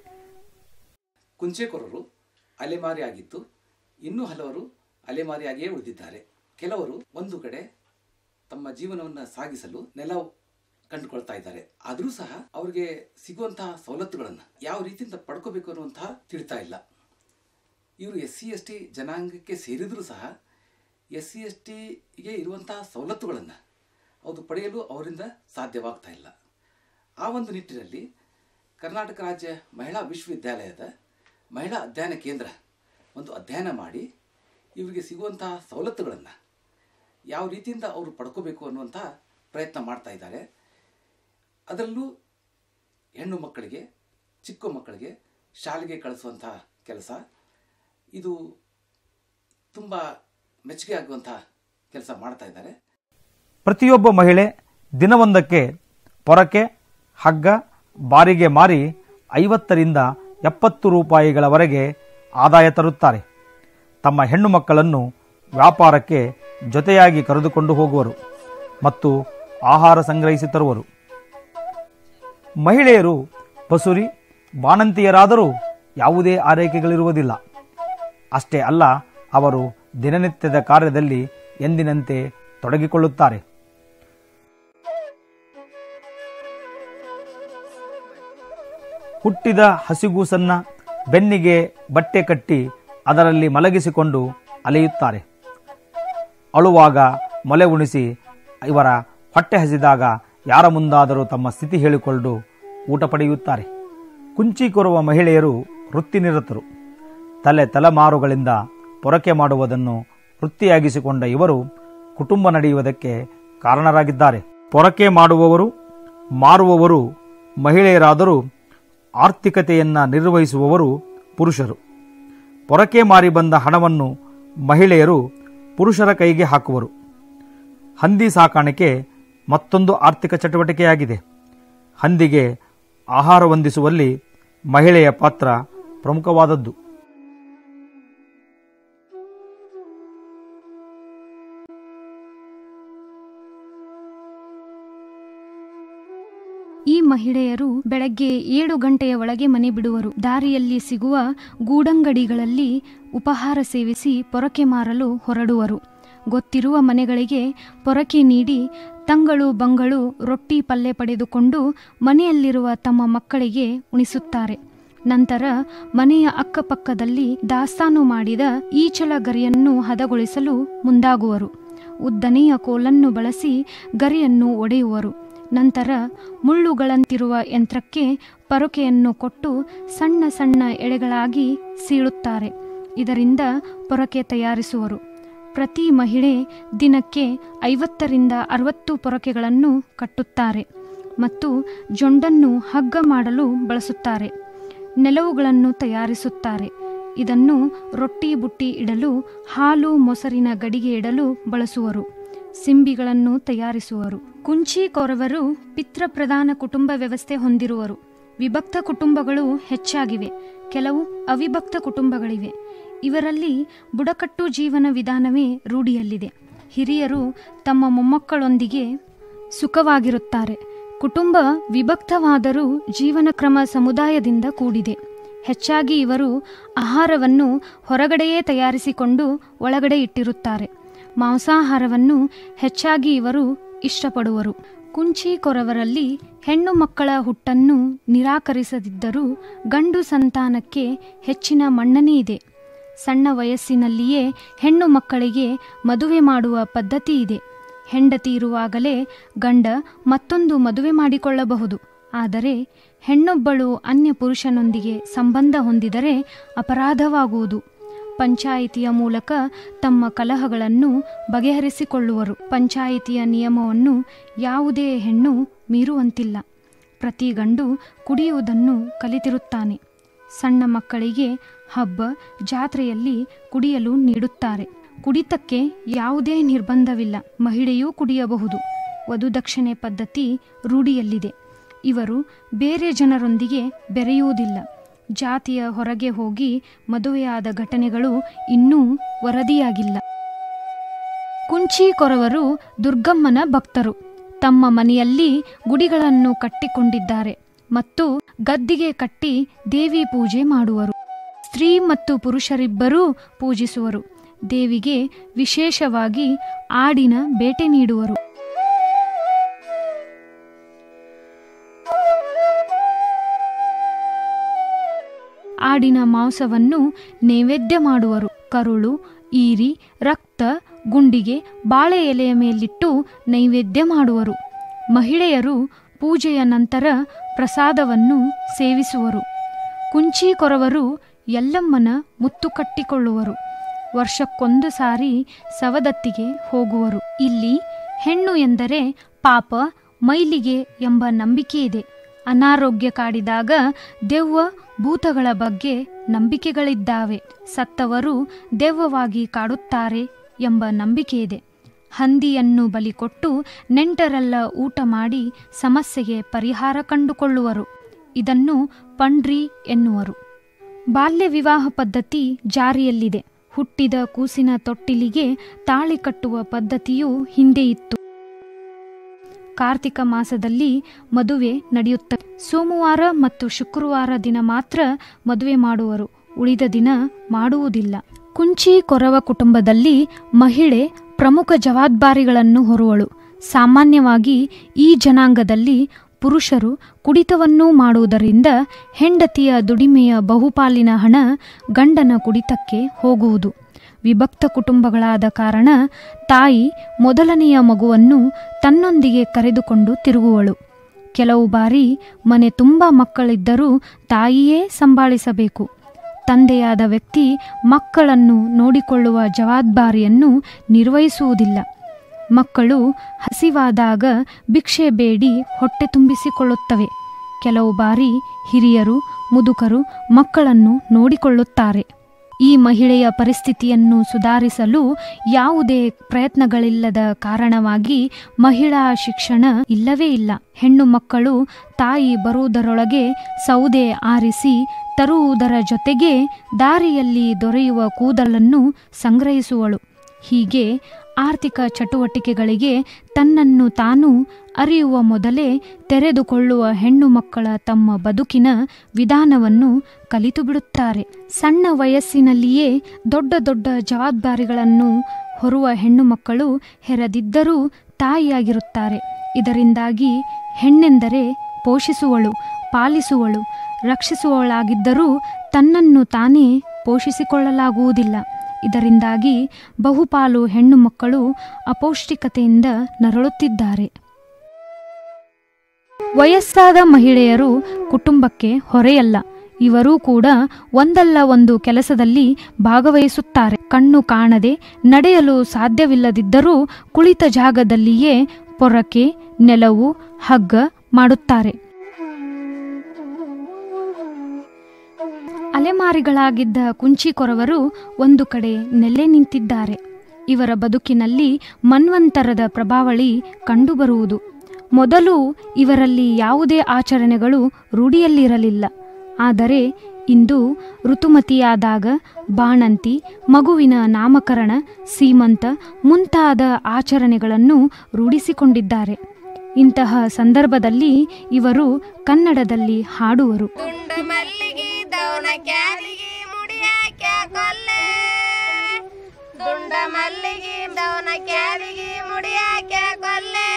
ಕುಂಚೆಕೊರರು ಅಲೆಮಾರಿಯಾಗಿದ್ದು ಇನ್ನೂ ಹಲವರು ಅಲೆಮಾರಿಯಾಗಿಯೇ ಉಳಿದಿದ್ದಾರೆ ಕೆಲವರು ಒಂದು ಕಡೆ ತಮ್ಮ ಜೀವನವನ್ನು ಸಾಗಿಸಲು ನೆಲ ಕಂಡುಕೊಳ್ತಾ ಇದ್ದಾರೆ ಆದರೂ ಸಹ ಅವರಿಗೆ ಸಿಗುವಂತಹ ಸವಲತ್ತುಗಳನ್ನು ಯಾವ ರೀತಿಯಿಂದ ಪಡ್ಕೋಬೇಕು ಅನ್ನುವಂತಹ ತಿಳಿತಾ ಇಲ್ಲ ಇವರು ಎಸ್ ಸಿ ಎಸ್ ಟಿ ಜನಾಂಗಕ್ಕೆ ಸೇರಿದರೂ ಸಹ ಎಸ್ ಸಿ ಎಸ್ ಟಿಗೆ ಇರುವಂತಹ ಸವಲತ್ತುಗಳನ್ನು ಅದು ಪಡೆಯಲು ಅವರಿಂದ ಸಾಧ್ಯವಾಗ್ತಾ ಇಲ್ಲ ಆ ಒಂದು ನಿಟ್ಟಿನಲ್ಲಿ ಕರ್ನಾಟಕ ರಾಜ್ಯ ಮಹಿಳಾ ವಿಶ್ವವಿದ್ಯಾಲಯದ ಮಹಿಳಾ ಅಧ್ಯಯನ ಕೇಂದ್ರ ಒಂದು ಅಧ್ಯಯನ ಮಾಡಿ ಇವರಿಗೆ ಸಿಗುವಂತಹ ಸವಲತ್ತುಗಳನ್ನು ಯಾವ ರೀತಿಯಿಂದ ಅವರು ಪಡ್ಕೋಬೇಕು ಅನ್ನುವಂಥ ಪ್ರಯತ್ನ ಮಾಡ್ತಾ ಇದ್ದಾರೆ ಅದರಲ್ಲೂ ಹೆಣ್ಣು ಮಕ್ಕಳಿಗೆ ಚಿಕ್ಕ ಮಕ್ಕಳಿಗೆ ಶಾಲೆಗೆ ಕಳಿಸುವಂತಹ ಕೆಲಸ ಇದು ತುಂಬ ಮೆಚ್ಚುಗೆ ಆಗುವಂತಹ ಕೆಲಸ ಮಾಡ್ತಾ ಇದ್ದಾರೆ ಪ್ರತಿಯೊಬ್ಬ ಮಹಿಳೆ ದಿನವೊಂದಕ್ಕೆ ಪೊರಕೆ ಹಗ್ಗ ಬಾರಿಗೆ ಮಾರಿ ಐವತ್ತರಿಂದ ಎಪ್ಪತ್ತು ರೂಪಾಯಿಗಳವರೆಗೆ ಆದಾಯ ತರುತ್ತಾರೆ ತಮ್ಮ ಹೆಣ್ಣು ಮಕ್ಕಳನ್ನು ವ್ಯಾಪಾರಕ್ಕೆ ಜೊತೆಯಾಗಿ ಕರೆದುಕೊಂಡು ಹೋಗುವರು ಮತ್ತು ಆಹಾರ ಸಂಗ್ರಹಿಸಿ ತರುವರು ಮಹಿಳೆಯರು ಪಸುರಿ ಬಾಣಂತಿಯರಾದರೂ ಯಾವುದೇ ಆರೈಕೆಗಳಿರುವುದಿಲ್ಲ ಅಷ್ಟೇ ಅಲ್ಲ ಅವರು ದಿನನಿತ್ಯದ ಕಾರ್ಯದಲ್ಲಿ ಎಂದಿನಂತೆ ತೊಡಗಿಕೊಳ್ಳುತ್ತಾರೆ ಹುಟ್ಟಿದ ಹಸಿಗೂಸನ್ನ ಬೆನ್ನಿಗೆ ಬಟ್ಟೆ ಕಟ್ಟಿ ಅದರಲ್ಲಿ ಮಲಗಿಸಿಕೊಂಡು ಅಲೆಯುತ್ತಾರೆ ಅಳುವಾಗ ಮೊಲೆ ಉಣಿಸಿ ಇವರ ಹೊಟ್ಟೆ ಹಸಿದಾಗ ಯಾರ ಮುಂದಾದರೂ ತಮ್ಮ ಸ್ಥಿತಿ ಹೇಳಿಕೊಂಡು ಊಟ ಪಡೆಯುತ್ತಾರೆ ಕುಂಚಿ ಕೊರುವ ಮಹಿಳೆಯರು ವೃತ್ತಿನಿರತರು ತಲೆ ತಲೆಮಾರುಗಳಿಂದ ಪೊರಕೆ ಮಾಡುವುದನ್ನು ವೃತ್ತಿಯಾಗಿಸಿಕೊಂಡ ಇವರು ಕುಟುಂಬ ನಡೆಯುವುದಕ್ಕೆ ಕಾರಣರಾಗಿದ್ದಾರೆ ಪೊರಕೆ ಮಾಡುವವರು ಮಾರುವವರು ಮಹಿಳೆಯರಾದರೂ ಆರ್ಥಿಕತೆಯನ್ನು ನಿರ್ವಹಿಸುವವರು ಪುರುಷರು ಪೊರಕೆ ಮಾರಿ ಬಂದ ಹಣವನ್ನು ಮಹಿಳೆಯರು ಪುರುಷರ ಕೈಗೆ ಹಾಕುವರು ಹಂದಿ ಸಾಕಾಣಿಕೆ ಮತ್ತೊಂದು ಆರ್ಥಿಕ ಚಟುವಟಿಕೆಯಾಗಿದೆ ಹಂದಿಗೆ ಆಹಾರ ಹೊಂದಿಸುವಲ್ಲಿ ಮಹಿಳೆಯ ಪಾತ್ರ ಪ್ರಮುಖವಾದದ್ದು ಈ ಮಹಿಳೆಯರು ಬೆಳಗ್ಗೆ ಏಳು ಗಂಟೆಯ ಒಳಗೆ ಮನೆ ಬಿಡುವರು ದಾರಿಯಲ್ಲಿ ಸಿಗುವ ಗೂಡಂಗಡಿಗಳಲ್ಲಿ ಉಪಹಾರ ಸೇವಿಸಿ ಪೊರಕೆ ಮಾರಲು ಹೊರಡುವರು ಗೊತ್ತಿರುವ ಮನೆಗಳಿಗೆ ಪೊರಕೆ ನೀಡಿ ತಂಗಳು ಬಂಗಳು ರೊಟ್ಟಿ ಪಲ್ಲೆ ಪಡೆದುಕೊಂಡು ಮನೆಯಲ್ಲಿರುವ ತಮ್ಮ ಮಕ್ಕಳಿಗೆ ಉಣಿಸುತ್ತಾರೆ ನಂತರ ಮನೆಯ ಅಕ್ಕಪಕ್ಕದಲ್ಲಿ ದಾಸ್ತಾನು ಮಾಡಿದ ಈಚಲ ಗರಿಯನ್ನು ಹದಗೊಳಿಸಲು ಮುಂದಾಗುವರು ಉದ್ದನೆಯ ಕೋಲನ್ನು ಬಳಸಿ ಗರಿಯನ್ನು ಒಡೆಯುವರು ನಂತರ ಮುಳ್ಳುಗಳಂತಿರುವ ಯಂತ್ರಕ್ಕೆ ಪೊರಕೆಯನ್ನು ಕೊಟ್ಟು ಸಣ್ಣ ಸಣ್ಣ ಎಳೆಗಳಾಗಿ ಸೀಳುತ್ತಾರೆ ಇದರಿಂದ ಪೊರಕೆ ತಯಾರಿಸುವರು ಪ್ರತಿ ಮಹಿಳೆ ದಿನಕ್ಕೆ ಐವತ್ತರಿಂದ ಅರವತ್ತು ಪೊರಕೆಗಳನ್ನು ಕಟ್ಟುತ್ತಾರೆ ಮತ್ತು ಜೊಂಡನ್ನು ಹಗ್ಗ ಮಾಡಲು ಬಳಸುತ್ತಾರೆ ನೆಲವುಗಳನ್ನು ತಯಾರಿಸುತ್ತಾರೆ ಇದನ್ನು ರೊಟ್ಟಿ ಬುಟ್ಟಿ ಇಡಲು ಹಾಲು ಮೊಸರಿನ ಗಡಿಗೆ ಇಡಲು ಬಳಸುವರು ಸಿಂಬಿಗಳನ್ನು ತಯಾರಿಸುವರು ಕುಂಚಿ ಕೊರವರು ಪಿತೃಪ್ರಧಾನ ಕುಟುಂಬ ವ್ಯವಸ್ಥೆ ಹೊಂದಿರುವರು ವಿಭಕ್ತ ಕುಟುಂಬಗಳು ಹೆಚ್ಚಾಗಿವೆ ಕೆಲವು ಅವಿಭಕ್ತ ಕುಟುಂಬಗಳಿವೆ ಇವರಲ್ಲಿ ಬುಡಕಟ್ಟು ಜೀವನ ವಿಧಾನವೇ ರೂಢಿಯಲ್ಲಿದೆ ಹಿರಿಯರು ತಮ್ಮ ಮೊಮ್ಮಕ್ಕಳೊಂದಿಗೆ ಸುಖವಾಗಿರುತ್ತಾರೆ ಕುಟುಂಬ ವಿಭಕ್ತವಾದರೂ ಜೀವನ ಕ್ರಮ ಸಮುದಾಯದಿಂದ ಕೂಡಿದೆ ಹೆಚ್ಚಾಗಿ ಇವರು ಆಹಾರವನ್ನು ಹೊರಗಡೆಯೇ ತಯಾರಿಸಿಕೊಂಡು ಒಳಗಡೆ ಇಟ್ಟಿರುತ್ತಾರೆ ಮಾಂಸಾಹಾರವನ್ನು ಹೆಚ್ಚಾಗಿ ಇವರು ಇಷ್ಟಪಡುವರು ಕುಂಚಿ ಕೊರವರಲ್ಲಿ ಹೆಣ್ಣು ಮಕ್ಕಳ ಹುಟ್ಟನ್ನು ನಿರಾಕರಿಸದಿದ್ದರೂ ಗಂಡು ಸಂತಾನಕ್ಕೆ ಹೆಚ್ಚಿನ ಮನ್ನಣೆ ಇದೆ ಸಣ್ಣ ವಯಸ್ಸಿನಲ್ಲಿಯೇ ಹೆಣ್ಣು ಮಕ್ಕಳಿಗೆ ಮದುವೆ ಮಾಡುವ ಪದ್ಧತಿ ಇದೆ ಹೆಂಡತಿ ಇರುವಾಗಲೇ ಗಂಡ ಮತ್ತೊಂದು ಮದುವೆ ಮಾಡಿಕೊಳ್ಳಬಹುದು ಆದರೆ ಹೆಣ್ಣೊಬ್ಬಳು ಅನ್ಯ ಪುರುಷನೊಂದಿಗೆ ಸಂಬಂಧ ಹೊಂದಿದರೆ ಅಪರಾಧವಾಗುವುದು ಪಂಚಾಯಿತಿಯ ಮೂಲಕ ತಮ್ಮ ಕಲಹಗಳನ್ನು ಬಗೆಹರಿಸಿಕೊಳ್ಳುವರು ಪಂಚಾಯಿತಿಯ ನಿಯಮವನ್ನು ಯಾವುದೇ ಹೆಣ್ಣು ಮೀರುವಂತಿಲ್ಲ ಪ್ರತಿ ಗಂಡು ಕುಡಿಯುವುದನ್ನು ಕಲಿತಿರುತ್ತಾನೆ ಸಣ್ಣ ಮಕ್ಕಳಿಗೆ ಹಬ್ಬ ಜಾತ್ರೆಯಲ್ಲಿ ಕುಡಿಯಲು ನೀಡುತ್ತಾರೆ ಕುಡಿತಕ್ಕೆ ಯಾವುದೇ ನಿರ್ಬಂಧವಿಲ್ಲ ಮಹಿಳೆಯೂ ಕುಡಿಯಬಹುದು ವಧುದಕ್ಷಿಣೆ ಪದ್ಧತಿ ರೂಢಿಯಲ್ಲಿದೆ ಇವರು ಬೇರೆ ಜನರೊಂದಿಗೆ ಬೆರೆಯುವುದಿಲ್ಲ ಜಾತಿಯ ಹೊರಗೆ ಹೋಗಿ ಮದುವೆಯಾದ ಘಟನೆಗಳು ಇನ್ನೂ ವರದಿಯಾಗಿಲ್ಲ ಕುಂಚಿ ಕೊರವರು ದುರ್ಗಮ್ಮನ ಭಕ್ತರು ತಮ್ಮ ಮನೆಯಲ್ಲಿ ಗುಡಿಗಳನ್ನು ಕಟ್ಟಿಕೊಂಡಿದ್ದಾರೆ ಮತ್ತು ಗದ್ದಿಗೆ ಕಟ್ಟಿ ದೇವಿ ಪೂಜೆ ಮಾಡುವರು ಸ್ತ್ರೀ ಮತ್ತು ಪುರುಷರಿಬ್ಬರೂ ಪೂಜಿಸುವರು ದೇವಿಗೆ ವಿಶೇಷವಾಗಿ ಆಡಿನ ಬೇಟೆ ನೀಡುವರು ಆಡಿನ ಮಾಂಸವನ್ನು ನೈವೇದ್ಯ ಮಾಡುವರು ಕರುಳು ಈರಿ ರಕ್ತ ಗುಂಡಿಗೆ ಬಾಳೆ ಎಲೆಯ ಮೇಲಿಟ್ಟು ನೈವೇದ್ಯ ಮಾಡುವರು ಮಹಿಳೆಯರು ಪೂಜೆಯ ನಂತರ ಪ್ರಸಾದವನ್ನು ಸೇವಿಸುವರು ಕುಂಚಿ ಕೊರವರು ಎಲ್ಲಮ್ಮನ ಮುತ್ತು ಕಟ್ಟಿಕೊಳ್ಳುವರು ವರ್ಷಕ್ಕೊಂದು ಸಾರಿ ಸವದತ್ತಿಗೆ ಹೋಗುವರು ಇಲ್ಲಿ ಹೆಣ್ಣು ಎಂದರೆ ಪಾಪ ಮೈಲಿಗೆ ಎಂಬ ನಂಬಿಕೆ ಇದೆ ಅನಾರೋಗ್ಯ ಕಾಡಿದಾಗ ದೆವ್ವ ಭೂತಗಳ ಬಗ್ಗೆ ನಂಬಿಕೆಗಳಿದ್ದಾವೆ ಸತ್ತವರು ದೆವ್ವವಾಗಿ ಕಾಡುತ್ತಾರೆ ಎಂಬ ನಂಬಿಕೆ ಇದೆ ಹಂದಿಯನ್ನು ಬಲಿಕೊಟ್ಟು ನೆಂಟರೆಲ್ಲ ಊಟ ಮಾಡಿ ಸಮಸ್ಯೆಗೆ ಪರಿಹಾರ ಕಂಡುಕೊಳ್ಳುವರು ಇದನ್ನು ಪಂಡ್ರಿ ಎನ್ನುವರು ಬಾಲ್ಯ ವಿವಾಹ ಪದ್ಧತಿ ಜಾರಿಯಲ್ಲಿದೆ ಹುಟ್ಟಿದ ಕೂಸಿನ ತೊಟ್ಟಿಲಿಗೆ ತಾಳಿ ಕಟ್ಟುವ ಪದ್ಧತಿಯು ಹಿಂದೆ ಇತ್ತು ಕಾರ್ತಿಕ ಮಾಸದಲ್ಲಿ ಮದುವೆ ನಡೆಯುತ್ತದೆ ಸೋಮವಾರ ಮತ್ತು ಶುಕ್ರವಾರ ದಿನ ಮಾತ್ರ ಮದುವೆ ಮಾಡುವರು ಉಳಿದ ದಿನ ಮಾಡುವುದಿಲ್ಲ ಕುಂಚಿ ಕೊರವ ಕುಟುಂಬದಲ್ಲಿ ಮಹಿಳೆ ಪ್ರಮುಖ ಜವಾಬ್ದಾರಿಗಳನ್ನು ಹೊರುವಳು ಸಾಮಾನ್ಯವಾಗಿ ಈ ಜನಾಂಗದಲ್ಲಿ ಪುರುಷರು ಕುಡಿತವನ್ನೂ ಮಾಡುವುದರಿಂದ ಹೆಂಡತಿಯ ದುಡಿಮೆಯ ಬಹುಪಾಲಿನ ಹಣ ಗಂಡನ ಕುಡಿತಕ್ಕೆ ಹೋಗುವುದು ವಿಭಕ್ತ ಕುಟುಂಬಗಳಾದ ಕಾರಣ ತಾಯಿ ಮೊದಲನೆಯ ಮಗುವನ್ನು ತನ್ನೊಂದಿಗೆ ಕರೆದುಕೊಂಡು ತಿರುಗುವಳು ಕೆಲವು ಬಾರಿ ಮನೆ ತುಂಬ ಮಕ್ಕಳಿದ್ದರೂ ತಾಯಿಯೇ ಸಂಭಾಳಿಸಬೇಕು ತಂದೆಯಾದ ವ್ಯಕ್ತಿ ಮಕ್ಕಳನ್ನು ನೋಡಿಕೊಳ್ಳುವ ಜವಾಬ್ದಾರಿಯನ್ನು ನಿರ್ವಹಿಸುವುದಿಲ್ಲ ಮಕ್ಕಳು ಹಸಿವಾದಾಗ ಭಿಕ್ಷೆ ಬೇಡಿ ಹೊಟ್ಟೆ ತುಂಬಿಸಿಕೊಳ್ಳುತ್ತವೆ ಕೆಲವು ಬಾರಿ ಹಿರಿಯರು ಮುದುಕರು ಮಕ್ಕಳನ್ನು ನೋಡಿಕೊಳ್ಳುತ್ತಾರೆ ಈ ಮಹಿಳೆಯ ಪರಿಸ್ಥಿತಿಯನ್ನು ಸುಧಾರಿಸಲು ಯಾವುದೇ ಪ್ರಯತ್ನಗಳಿಲ್ಲದ ಕಾರಣವಾಗಿ ಮಹಿಳಾ ಶಿಕ್ಷಣ ಇಲ್ಲವೇ ಇಲ್ಲ ಹೆಣ್ಣು ಮಕ್ಕಳು ತಾಯಿ ಬರುವುದರೊಳಗೆ ಸೌದೆ ಆರಿಸಿ ತರುವುದರ ಜೊತೆಗೆ ದಾರಿಯಲ್ಲಿ ದೊರೆಯುವ ಕೂದಲನ್ನು ಸಂಗ್ರಹಿಸುವಳು ಹೀಗೆ ಆರ್ಥಿಕ ಚಟುವಟಿಕೆಗಳಿಗೆ ತನ್ನನ್ನು ತಾನು ಅರಿಯುವ ಮೊದಲೇ ತೆರೆದುಕೊಳ್ಳುವ ಹೆಣ್ಣು ಮಕ್ಕಳ ತಮ್ಮ ಬದುಕಿನ ವಿಧಾನವನ್ನು ಕಲಿತು ಬಿಡುತ್ತಾರೆ ಸಣ್ಣ ವಯಸ್ಸಿನಲ್ಲಿಯೇ ದೊಡ್ಡ ದೊಡ್ಡ ಜವಾಬ್ದಾರಿಗಳನ್ನು ಹೊರುವ ಹೆಣ್ಣು ಮಕ್ಕಳು ಹೆರದಿದ್ದರೂ ತಾಯಿಯಾಗಿರುತ್ತಾರೆ ಇದರಿಂದಾಗಿ ಹೆಣ್ಣೆಂದರೆ ಪೋಷಿಸುವಳು ಪಾಲಿಸುವಳು ರಕ್ಷಿಸುವವಳಾಗಿದ್ದರೂ ತನ್ನನ್ನು ತಾನೇ ಪೋಷಿಸಿಕೊಳ್ಳಲಾಗುವುದಿಲ್ಲ ಇದರಿಂದಾಗಿ ಬಹುಪಾಲು ಹೆಣ್ಣು ಮಕ್ಕಳು ಅಪೌಷ್ಟಿಕತೆಯಿಂದ ನರಳುತ್ತಿದ್ದಾರೆ ವಯಸ್ಸಾದ ಮಹಿಳೆಯರು ಕುಟುಂಬಕ್ಕೆ ಹೊರೆಯಲ್ಲ ಇವರೂ ಕೂಡ ಒಂದಲ್ಲ ಒಂದು ಕೆಲಸದಲ್ಲಿ ಭಾಗವಹಿಸುತ್ತಾರೆ ಕಣ್ಣು ಕಾಣದೆ ನಡೆಯಲು ಸಾಧ್ಯವಿಲ್ಲದಿದ್ದರೂ ಕುಳಿತ ಜಾಗದಲ್ಲಿಯೇ ಪೊರಕೆ ನೆಲವು ಹಗ್ಗ ಮಾಡುತ್ತಾರೆ ಅಲೆಮಾರಿಗಳಾಗಿದ್ದ ಕುಂಚಿಕೊರವರು ಒಂದು ಕಡೆ ನೆಲೆ ನಿಂತಿದ್ದಾರೆ ಇವರ ಬದುಕಿನಲ್ಲಿ ಮನ್ವಂತರದ ಪ್ರಭಾವಳಿ ಕಂಡುಬರುವುದು ಮೊದಲು ಇವರಲ್ಲಿ ಯಾವುದೇ ಆಚರಣೆಗಳು ರೂಢಿಯಲ್ಲಿರಲಿಲ್ಲ ಆದರೆ ಇಂದು ಋತುಮತಿಯಾದಾಗ ಬಾಣಂತಿ ಮಗುವಿನ ನಾಮಕರಣ ಸೀಮಂತ ಮುಂತಾದ ಆಚರಣೆಗಳನ್ನು ರೂಢಿಸಿಕೊಂಡಿದ್ದಾರೆ ಇಂತಹ ಸಂದರ್ಭದಲ್ಲಿ ಇವರು ಕನ್ನಡದಲ್ಲಿ ಹಾಡುವರು ದುಂಡ ಮಲ್ಲಿಗೆ ದವನ ಕ್ಯಾಲಿಗೆ ಮುಡಿಯಾಕ ಕೊಲ್ಲೆ ದುಂಡ ಮಲ್ಲಿಗೆ ದವನ ಕ್ಯಾಲಿಗೆ ಮುಡಿಯಾಕ ಕೊಲ್ಲೆ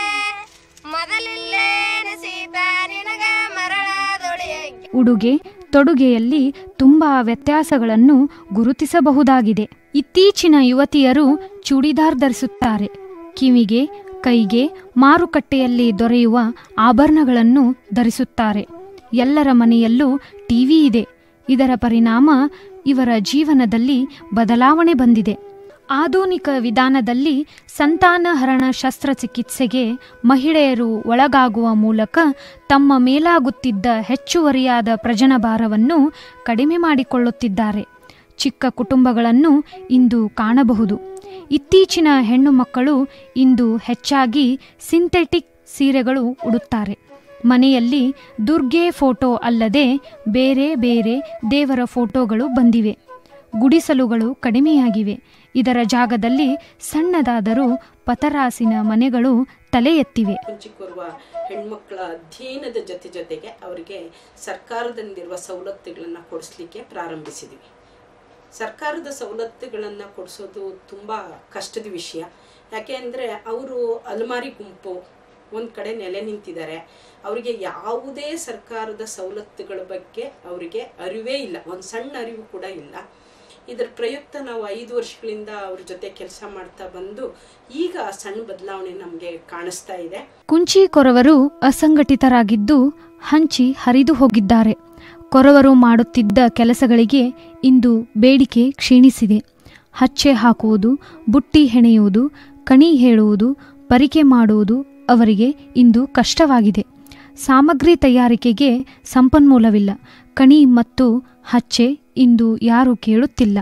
ಮೊದಲಿಲ್ಲೇ ಸೀತಾ ನಿನಗ ಮರಳದೊಳಿಯಕ್ಕೆ ಉಡುಗೆ ತೊಡುಗೆಯಲ್ಲಿ ತುಂಬಾ ವ್ಯತ್ಯಾಸಗಳನ್ನು ಗುರುತಿಸಬಹುದಾಗಿದೆ ಇತ್ತೀಚಿನ ಯುವತಿಯರು ಚೂಡಿದಾರ್ ಧರಿಸುತ್ತಾರೆ ಕಿವಿಗೆ ಕೈಗೆ ಮಾರುಕಟ್ಟೆಯಲ್ಲಿ ದೊರೆಯುವ ಆಭರಣಗಳನ್ನು ಧರಿಸುತ್ತಾರೆ ಎಲ್ಲರ ಮನೆಯಲ್ಲೂ ಟಿವಿ ಇದೆ ಇದರ ಪರಿಣಾಮ ಇವರ ಜೀವನದಲ್ಲಿ ಬದಲಾವಣೆ ಬಂದಿದೆ ಆಧುನಿಕ ವಿಧಾನದಲ್ಲಿ ಸಂತಾನಹರಣ ಶಸ್ತ್ರಚಿಕಿತ್ಸೆಗೆ ಮಹಿಳೆಯರು ಒಳಗಾಗುವ ಮೂಲಕ ತಮ್ಮ ಮೇಲಾಗುತ್ತಿದ್ದ ಹೆಚ್ಚುವರಿಯಾದ ಪ್ರಜನಭಾರವನ್ನು ಕಡಿಮೆ ಮಾಡಿಕೊಳ್ಳುತ್ತಿದ್ದಾರೆ ಚಿಕ್ಕ ಕುಟುಂಬಗಳನ್ನು ಇಂದು ಕಾಣಬಹುದು ಇತ್ತೀಚಿನ ಹೆಣ್ಣು ಮಕ್ಕಳು ಇಂದು ಹೆಚ್ಚಾಗಿ ಸಿಂಥೆಟಿಕ್ ಸೀರೆಗಳು ಉಡುತ್ತಾರೆ ಮನೆಯಲ್ಲಿ ದುರ್ಗೆ ಫೋಟೋ ಅಲ್ಲದೆ ಬೇರೆ ಬೇರೆ ದೇವರ ಫೋಟೋಗಳು ಬಂದಿವೆ ಗುಡಿಸಲುಗಳು ಕಡಿಮೆಯಾಗಿವೆ ಇದರ ಜಾಗದಲ್ಲಿ ಸಣ್ಣದಾದರೂ ಪತರಾಸಿನ ಮನೆಗಳು ತಲೆ ಎತ್ತಿವೆ ಕುಂಚಿಕೊರುವ ಹೆಣ್ಮಕ್ಕಳ ಅಧ್ಯಯನದ ಜೊತೆ ಜೊತೆಗೆ ಅವರಿಗೆ ಸರ್ಕಾರದಿಂದಿರುವ ಸವಲತ್ತುಗಳನ್ನು ಕೊಡಿಸ್ಲಿಕ್ಕೆ ಪ್ರಾರಂಭಿಸಿದ್ವಿ ಸರ್ಕಾರದ ಸವಲತ್ತುಗಳನ್ನು ಕೊಡಿಸೋದು ತುಂಬ ಕಷ್ಟದ ವಿಷಯ ಯಾಕೆ ಅಂದರೆ ಅವರು ಅಲಮಾರಿ ಗುಂಪು ಒಂದು ಕಡೆ ನೆಲೆ ನಿಂತಿದ್ದಾರೆ ಅವರಿಗೆ ಯಾವುದೇ ಸರ್ಕಾರದ ಸವಲತ್ತುಗಳ ಬಗ್ಗೆ ಅವರಿಗೆ ಅರಿವೇ ಇಲ್ಲ ಒಂದು ಸಣ್ಣ ಅರಿವು ಕೂಡ ಇಲ್ಲ ಇದರ ಪ್ರಯುಕ್ತ ನಾವು ಐದು ವರ್ಷಗಳಿಂದ ಅವ್ರ ಜೊತೆ ಕೆಲಸ ಮಾಡ್ತಾ ಬಂದು ಈಗ ಸಣ್ಣ ಬದಲಾವಣೆ ನಮಗೆ ಕಾಣಿಸ್ತಾ ಇದೆ ಕುಂಚಿ ಕೊರವರು ಅಸಂಘಟಿತರಾಗಿದ್ದು ಹಂಚಿ ಹರಿದು ಹೋಗಿದ್ದಾರೆ ಕೊರವರು ಮಾಡುತ್ತಿದ್ದ ಕೆಲಸಗಳಿಗೆ ಇಂದು ಬೇಡಿಕೆ ಕ್ಷೀಣಿಸಿದೆ ಹಚ್ಚೆ ಹಾಕುವುದು ಬುಟ್ಟಿ ಹೆಣೆಯುವುದು ಕಣಿ ಹೇಳುವುದು ಪರಿಕೆ ಮಾಡುವುದು ಅವರಿಗೆ ಇಂದು ಕಷ್ಟವಾಗಿದೆ ಸಾಮಗ್ರಿ ತಯಾರಿಕೆಗೆ ಸಂಪನ್ಮೂಲವಿಲ್ಲ ಕಣಿ ಮತ್ತು ಹಚ್ಚೆ ಇಂದು ಯಾರು ಕೇಳುತ್ತಿಲ್ಲ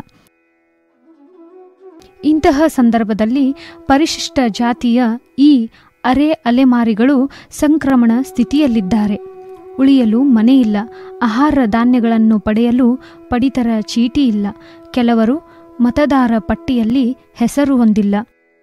ಇಂತಹ ಸಂದರ್ಭದಲ್ಲಿ ಪರಿಶಿಷ್ಟ ಜಾತಿಯ ಈ ಅರೆ ಅಲೆಮಾರಿಗಳು ಸಂಕ್ರಮಣ ಸ್ಥಿತಿಯಲ್ಲಿದ್ದಾರೆ ಉಳಿಯಲು ಮನೆಯಿಲ್ಲ ಆಹಾರ ಧಾನ್ಯಗಳನ್ನು ಪಡೆಯಲು ಪಡಿತರ ಚೀಟಿ ಇಲ್ಲ ಕೆಲವರು ಮತದಾರ ಪಟ್ಟಿಯಲ್ಲಿ ಹೆಸರು ಹೊಂದಿಲ್ಲ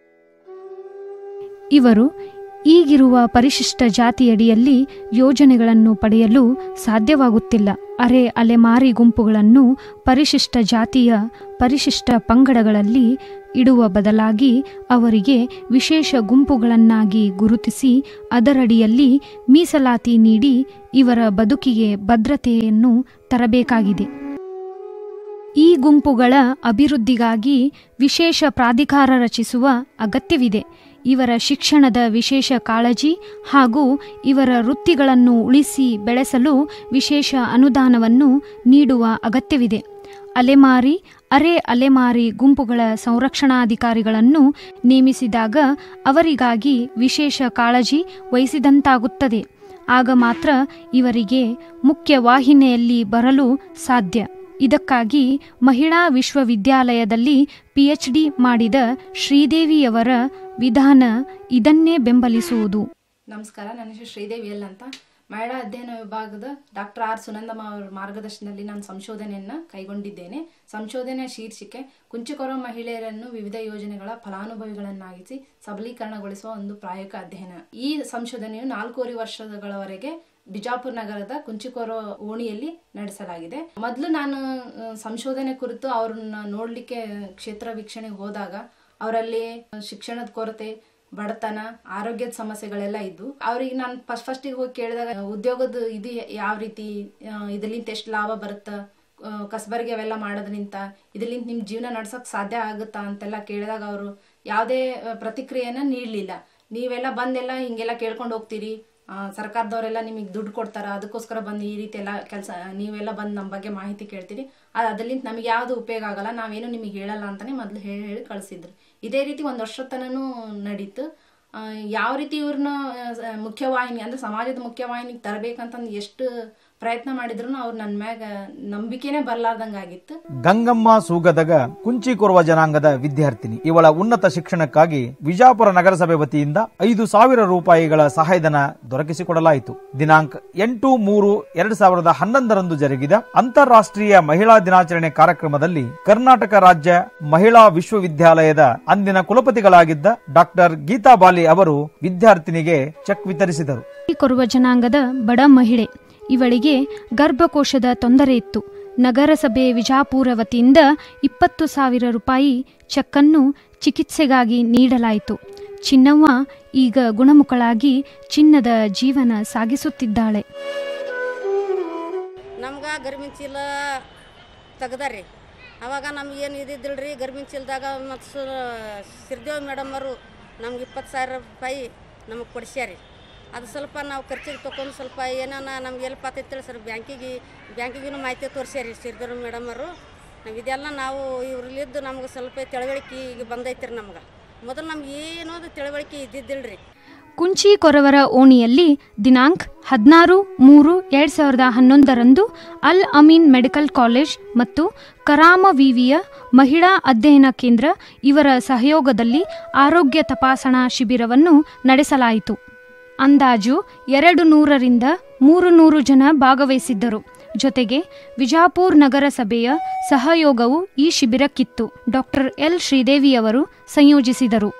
ಇವರು ಈಗಿರುವ ಪರಿಶಿಷ್ಟ ಜಾತಿಯಡಿಯಲ್ಲಿ ಯೋಜನೆಗಳನ್ನು ಪಡೆಯಲು ಸಾಧ್ಯವಾಗುತ್ತಿಲ್ಲ ಅರೆ ಅಲೆಮಾರಿ ಗುಂಪುಗಳನ್ನು ಪರಿಶಿಷ್ಟ ಜಾತಿಯ ಪರಿಶಿಷ್ಟ ಪಂಗಡಗಳಲ್ಲಿ ಇಡುವ ಬದಲಾಗಿ ಅವರಿಗೆ ವಿಶೇಷ ಗುಂಪುಗಳನ್ನಾಗಿ ಗುರುತಿಸಿ ಅದರಡಿಯಲ್ಲಿ ಮೀಸಲಾತಿ ನೀಡಿ ಇವರ ಬದುಕಿಗೆ ಭದ್ರತೆಯನ್ನು ತರಬೇಕಾಗಿದೆ ಈ ಗುಂಪುಗಳ ಅಭಿವೃದ್ಧಿಗಾಗಿ ವಿಶೇಷ ಪ್ರಾಧಿಕಾರ ರಚಿಸುವ ಅಗತ್ಯವಿದೆ ಇವರ ಶಿಕ್ಷಣದ ವಿಶೇಷ ಕಾಳಜಿ ಹಾಗೂ ಇವರ ವೃತ್ತಿಗಳನ್ನು ಉಳಿಸಿ ಬೆಳೆಸಲು ವಿಶೇಷ ಅನುದಾನವನ್ನು ನೀಡುವ ಅಗತ್ಯವಿದೆ ಅಲೆಮಾರಿ ಅರೆ ಅಲೆಮಾರಿ ಗುಂಪುಗಳ ಸಂರಕ್ಷಣಾಧಿಕಾರಿಗಳನ್ನು ನೇಮಿಸಿದಾಗ ಅವರಿಗಾಗಿ ವಿಶೇಷ ಕಾಳಜಿ ವಹಿಸಿದಂತಾಗುತ್ತದೆ ಆಗ ಮಾತ್ರ ಇವರಿಗೆ ಮುಖ್ಯ ವಾಹಿನಿಯಲ್ಲಿ ಬರಲು ಸಾಧ್ಯ ಇದಕ್ಕಾಗಿ ಮಹಿಳಾ ವಿಶ್ವವಿದ್ಯಾಲಯದಲ್ಲಿ ಪಿಎಚ್ಡಿ ಮಾಡಿದ ಶ್ರೀದೇವಿಯವರ ವಿಧಾನ ಇದನ್ನೇ ಬೆಂಬಲಿಸುವುದು ನಮಸ್ಕಾರ ನನ್ನ ಹೆಸರು ಶ್ರೀದೇವಿ ಎಲ್ ಅಂತ ಮಹಿಳಾ ಅಧ್ಯಯನ ವಿಭಾಗದ ಡಾಕ್ಟರ್ ಆರ್ ಸುನಂದಮ್ಮ ಅವರ ಮಾರ್ಗದರ್ಶನದಲ್ಲಿ ನಾನು ಸಂಶೋಧನೆಯನ್ನು ಕೈಗೊಂಡಿದ್ದೇನೆ ಸಂಶೋಧನೆಯ ಶೀರ್ಷಿಕೆ ಕುಂಚಿಕೊರ ಮಹಿಳೆಯರನ್ನು ವಿವಿಧ ಯೋಜನೆಗಳ ಫಲಾನುಭವಿಗಳನ್ನಾಗಿಸಿ ಸಬಲೀಕರಣಗೊಳಿಸುವ ಒಂದು ಪ್ರಾಯೋಗಿಕ ಅಧ್ಯಯನ ಈ ಸಂಶೋಧನೆಯು ನಾಲ್ಕೂವರೆ ವರ್ಷಗಳವರೆಗೆ ಬಿಜಾಪುರ ನಗರದ ಕುಂಚಿಕೊರ ಓಣಿಯಲ್ಲಿ ನಡೆಸಲಾಗಿದೆ ಮೊದಲು ನಾನು ಆ, ಸಂಶೋಧನೆ ಕುರಿತು ಅವ್ರನ್ನ ನೋಡ್ಲಿಕ್ಕೆ ಕ್ಷೇತ್ರ ವೀಕ್ಷಣೆಗೆ ಹೋದಾಗ ಅವರಲ್ಲಿ ಶಿಕ್ಷಣದ ಕೊರತೆ ಬಡತನ ಆರೋಗ್ಯದ ಸಮಸ್ಯೆಗಳೆಲ್ಲ ಇದ್ದು ಅವ್ರಿಗೆ ನಾನು ಫಸ್ಟ್ ಫಸ್ಟಿಗೆ ಹೋಗಿ ಕೇಳಿದಾಗ ಉದ್ಯೋಗದ ಇದು ಯಾವ ರೀತಿ ಆ, ಇದರಿಂದ ಎಷ್ಟು ಲಾಭ ಬರುತ್ತಾ ಆ, ಕಸಬರಿಗೆ ಅವೆಲ್ಲ ಮಾಡೋದ್ರಿಂದ ಇದರಿಂದ ನಿಮ್ಮ ಜೀವನ ನಡ್ಸೋಕೆ ಸಾಧ್ಯ ಆಗುತ್ತಾ ಅಂತೆಲ್ಲ ಕೇಳಿದಾಗ ಅವರು ಯಾವುದೇ ಆ, ಪ್ರತಿಕ್ರಿಯೆನ ನೀಡಲಿಲ್ಲ ನೀವೆಲ್ಲ ಬಂದೆಲ್ಲ ಹಿಂಗೆಲ್ಲ ಕೇಳ್ಕೊಂಡು ಹೋಗ್ತೀರಿ ಆ, ಸರ್ಕಾರದವರೆಲ್ಲ ನಿಮಗೆ ದುಡ್ಡು ಕೊಡ್ತಾರ ಅದಕ್ಕೋಸ್ಕರ ಬಂದು ಈ ರೀತಿ ಎಲ್ಲ ಕೆಲಸ ನೀವೆಲ್ಲ ಬಂದು ನಮ್ಮ ಬಗ್ಗೆ ಮಾಹಿತಿ ಕೇಳ್ತೀರಿ ಅದು ಅದರಿಂದ ನಮಗೆ ಯಾವುದು ಉಪಯೋಗ ಆಗಲ್ಲ ನಾವೇನು ನಿಮಗೆ ಹೇಳಲ್ಲ ಅಂತಾನೆ ಮೊದಲು ಹೇಳಿ ಹೇಳಿ ಕಳಿಸಿದ್ರು ಇದೇ ರೀತಿ ಒಂದು ವರ್ಷದ ತನೂ ನಡೀತು ಆ, ಯಾವ ರೀತಿ ಇವ್ರನ್ನ ಆ, ಮುಖ್ಯವಾಹಿನಿ ಅಂದ್ರೆ ಸಮಾಜದ ಮುಖ್ಯವಾಹಿನಿಗೆ ತರಬೇಕಂತಂದು ಎಷ್ಟು ಪ್ರಯತ್ನ ಮಾಡಿದ್ರು ಅವ್ರು ನನ್ನ ಮ್ಯಾಗ ನಂಬಿಕೆನೇ ಬರ್ಲಾರ್ದಂಗ ಆಗಿತ್ತು ಗಂಗಮ್ಮ ಸೂಗದಗ ಕುಂಚಿ ಕೊರುವ ಜನಾಂಗದ ವಿದ್ಯಾರ್ಥಿನಿ ಇವಳ ಉನ್ನತ ಶಿಕ್ಷಣಕ್ಕಾಗಿ ವಿಜಾಪುರ ನಗರಸಭೆ ವತಿಯಿಂದ ಐದು ಸಾವಿರ ರೂಪಾಯಿಗಳ ಸಹಾಯಧನ ದೊರಕಿಸಿಕೊಡಲಾಯಿತು ದಿನಾಂಕ ಎಂಟು ಮೂರು ಎರಡ್ ಸಾವಿರದ ಹನ್ನೊಂದರಂದು ಜರುಗಿದ ಅಂತಾರಾಷ್ಟ್ರೀಯ ಮಹಿಳಾ ದಿನಾಚರಣೆ ಕಾರ್ಯಕ್ರಮದಲ್ಲಿ ಕರ್ನಾಟಕ ರಾಜ್ಯ ಮಹಿಳಾ ವಿಶ್ವವಿದ್ಯಾಲಯದ ಅಂದಿನ ಕುಲಪತಿಗಳಾಗಿದ್ದ ಡಾಕ್ಟರ್ ಗೀತಾ ಬಾಲಿ ಅವರು ವಿದ್ಯಾರ್ಥಿನಿಗೆ ಚೆಕ್ ವಿತರಿಸಿದರು ಕೊರುವ ಜನಾಂಗದ ಬಡ ಮಹಿಳೆ ಇವಳಿಗೆ ಗರ್ಭಕೋಶದ ತೊಂದರೆ ಇತ್ತು ನಗರಸಭೆ ವಿಜಾಪುರ ವತಿಯಿಂದ ಇಪ್ಪತ್ತು ಸಾವಿರ ರೂಪಾಯಿ ಚೆಕ್ಕನ್ನು ಚಿಕಿತ್ಸೆಗಾಗಿ ನೀಡಲಾಯಿತು ಚಿನ್ನವ್ವ ಈಗ ಗುಣಮುಖಳಾಗಿ ಚಿನ್ನದ ಜೀವನ ಸಾಗಿಸುತ್ತಿದ್ದಾಳೆ ನಮ್ಗೆ ಗರ್ಭಿನ ಚೀಲ ತೆಗ್ದಾರಿ ಅವಾಗ ನಮ್ಗೆ ಏನು ಇದ್ದಿದ್ದಿಲ್ರಿ ಗರ್ಭಿನ ಚೀಲದಾಗ ಮತ್ತು ಸು ಸಿರ್ದೇವ್ ಮೇಡಮ್ ಅವರು ನಮ್ಗೆ ಇಪ್ಪತ್ತು ಸಾವಿರ ರೂಪಾಯಿ ನಮಗೆ ಕೊಡ್ಸ್ಯಾರಿ ಅದು ಸ್ವಲ್ಪ ನಾವು ಖರ್ಚಿಗೆ ತೊಗೊಂಡು ಸ್ವಲ್ಪ ಏನಾನ ನಮ್ಗೆ ಎಲ್ಲಿ ಪಾತೈತಿ ಸರ್ ಬ್ಯಾಂಕಿಗೆ ಬ್ಯಾಂಕಿಗೂ ಮಾಹಿತಿ ತೋರಿಸ್ಯಾರಿ ಸಿರ್ದೇವ್ ಮೇಡಮ್ ಅವರು ನಾವು ಇದೆಲ್ಲ ನಾವು ಇವ್ರಲ್ಲಿದ್ದು ನಮ್ಗೆ ಸ್ವಲ್ಪ ತಿಳುವಳಿಕೆ ಈಗ ಬಂದೈತ್ರಿ ನಮ್ಗೆ ಮೊದಲು ನಮ್ಗೆ ಏನೋದು ತಿಳುವಳಿಕೆ ಇದ್ದಿದ್ದಿಲ್ರಿ ಕುಂಚಿ ಕೊರವರ ಓಣಿಯಲ್ಲಿ ದಿನಾಂಕ ಹದಿನಾರು ಮೂರು ಎರಡ್ ಸಾವಿರದ ಹನ್ನೊಂದರಂದು ಅಲ್ ಅಮೀನ್ ಮೆಡಿಕಲ್ ಕಾಲೇಜ್ ಮತ್ತು ಕರಾಮ ವಿವಿಯ ಮಹಿಳಾ ಅಧ್ಯಯನ ಕೇಂದ್ರ ಇವರ ಸಹಯೋಗದಲ್ಲಿ ಆರೋಗ್ಯ ತಪಾಸಣಾ ಶಿಬಿರವನ್ನು ನಡೆಸಲಾಯಿತು ಅಂದಾಜು ಎರಡು ನೂರರಿಂದ ಮೂರು ನೂರು ಜನ ಭಾಗವಹಿಸಿದ್ದರು ಜೊತೆಗೆ ವಿಜಾಪುರ್ ನಗರಸಭೆಯ ಸಹಯೋಗವು ಈ ಶಿಬಿರಕ್ಕಿತ್ತು ಡಾಕ್ಟರ್ ಎಲ್ ಶ್ರೀದೇವಿಯವರು ಸಂಯೋಜಿಸಿದರು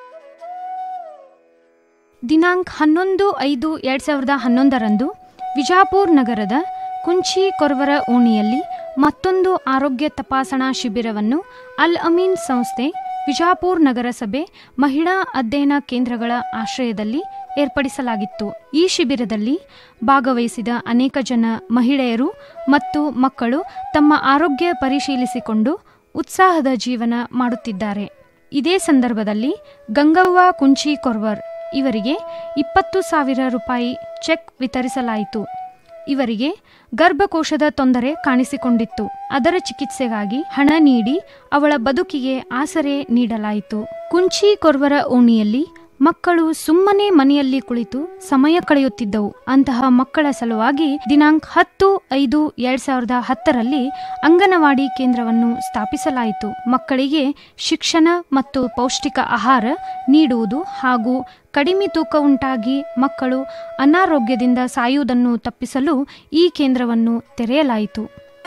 ದಿನಾಂಕ ಹನ್ನೊಂದು ಐದು ಎರಡ್ ಸಾವಿರದ ಹನ್ನೊಂದರಂದು ವಿಜಾಪುರ್ ನಗರದ ಕುಂಚಿ ಕೊರವರ ಓಣಿಯಲ್ಲಿ ಮತ್ತೊಂದು ಆರೋಗ್ಯ ತಪಾಸಣಾ ಶಿಬಿರವನ್ನು ಅಲ್ ಅಮೀನ್ ಸಂಸ್ಥೆ ವಿಜಾಪುರ್ ನಗರಸಭೆ ಮಹಿಳಾ ಅಧ್ಯಯನ ಕೇಂದ್ರಗಳ ಆಶ್ರಯದಲ್ಲಿ ಏರ್ಪಡಿಸಲಾಗಿತ್ತು ಈ ಶಿಬಿರದಲ್ಲಿ ಭಾಗವಹಿಸಿದ ಅನೇಕ ಜನ ಮಹಿಳೆಯರು ಮತ್ತು ಮಕ್ಕಳು ತಮ್ಮ ಆರೋಗ್ಯ ಪರಿಶೀಲಿಸಿಕೊಂಡು ಉತ್ಸಾಹದ ಜೀವನ ಮಾಡುತ್ತಿದ್ದಾರೆ ಇದೇ ಸಂದರ್ಭದಲ್ಲಿ ಗಂಗವ್ವ ಕುಂಚಿ ಕೊರ್ವರ್ ಇವರಿಗೆ ಇಪ್ಪತ್ತು ಸಾವಿರ ರೂಪಾಯಿ ಚೆಕ್ ವಿತರಿಸಲಾಯಿತು ಇವರಿಗೆ ಗರ್ಭಕೋಶದ ತೊಂದರೆ ಕಾಣಿಸಿಕೊಂಡಿತ್ತು ಅದರ ಚಿಕಿತ್ಸೆಗಾಗಿ ಹಣ ನೀಡಿ ಅವಳ ಬದುಕಿಗೆ ಆಸರೆ ನೀಡಲಾಯಿತು ಕುಂಚಿ ಕೊರ್ವರ ಓಣಿಯಲ್ಲಿ ಮಕ್ಕಳು ಸುಮ್ಮನೆ ಮನೆಯಲ್ಲಿ ಕುಳಿತು ಸಮಯ ಕಳೆಯುತ್ತಿದ್ದವು ಅಂತಹ ಮಕ್ಕಳ ಸಲುವಾಗಿ ದಿನಾಂಕ ಹತ್ತು ಐದು ಎರಡ್ ಸಾವಿರದ ಹತ್ತರಲ್ಲಿ ಅಂಗನವಾಡಿ ಕೇಂದ್ರವನ್ನು ಸ್ಥಾಪಿಸಲಾಯಿತು ಮಕ್ಕಳಿಗೆ ಶಿಕ್ಷಣ ಮತ್ತು ಪೌಷ್ಟಿಕ ಆಹಾರ ನೀಡುವುದು ಹಾಗೂ ಕಡಿಮೆ ತೂಕ ಉಂಟಾಗಿ ಮಕ್ಕಳು ಅನಾರೋಗ್ಯದಿಂದ ಸಾಯುವುದನ್ನು ತಪ್ಪಿಸಲು ಈ ಕೇಂದ್ರವನ್ನು ತೆರೆಯಲಾಯಿತು